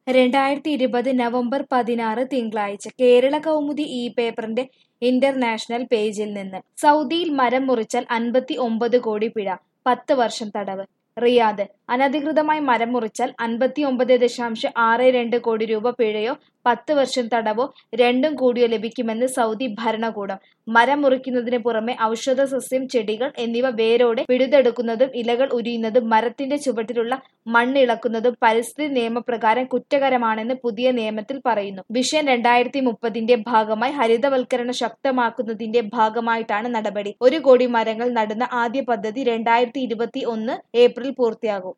രണ്ടായിരത്തി ഇരുപത് നവംബർ പതിനാറ് തിങ്കളാഴ്ച കേരള കൗമുദി ഈ പേപ്പറിന്റെ ഇന്റർനാഷണൽ പേജിൽ നിന്ന് സൗദിയിൽ മരം മുറിച്ചാൽ അൻപത്തി ഒമ്പത് കോടി പിഴ പത്ത് വർഷം തടവ് റിയാദ് അനധികൃതമായി മരം മുറിച്ചാൽ അൻപത്തി ഒമ്പത് ദശാംശം ആറ് രണ്ട് കോടി രൂപ പിഴയോ പത്ത് വർഷം തടവോ രണ്ടും കൂടിയോ ലഭിക്കുമെന്ന് സൗദി ഭരണകൂടം മരം മുറിക്കുന്നതിന് പുറമെ ഔഷധ സസ്യം ചെടികൾ എന്നിവ വേരോടെ പിഴുതെടുക്കുന്നതും ഇലകൾ ഉരിയുന്നതും മരത്തിന്റെ ചുവട്ടിലുള്ള മണ്ണിളക്കുന്നതും പരിസ്ഥിതി നിയമപ്രകാരം കുറ്റകരമാണെന്ന് പുതിയ നിയമത്തിൽ പറയുന്നു വിഷൻ രണ്ടായിരത്തി മുപ്പതിന്റെ ഭാഗമായി ഹരിതവൽക്കരണം ശക്തമാക്കുന്നതിന്റെ ഭാഗമായിട്ടാണ് നടപടി ഒരു കോടി മരങ്ങൾ നടുന്ന ആദ്യ പദ്ധതി രണ്ടായിരത്തി ഇരുപത്തി ഒന്ന് ഏപ്രിൽ പൂർത്തിയാകും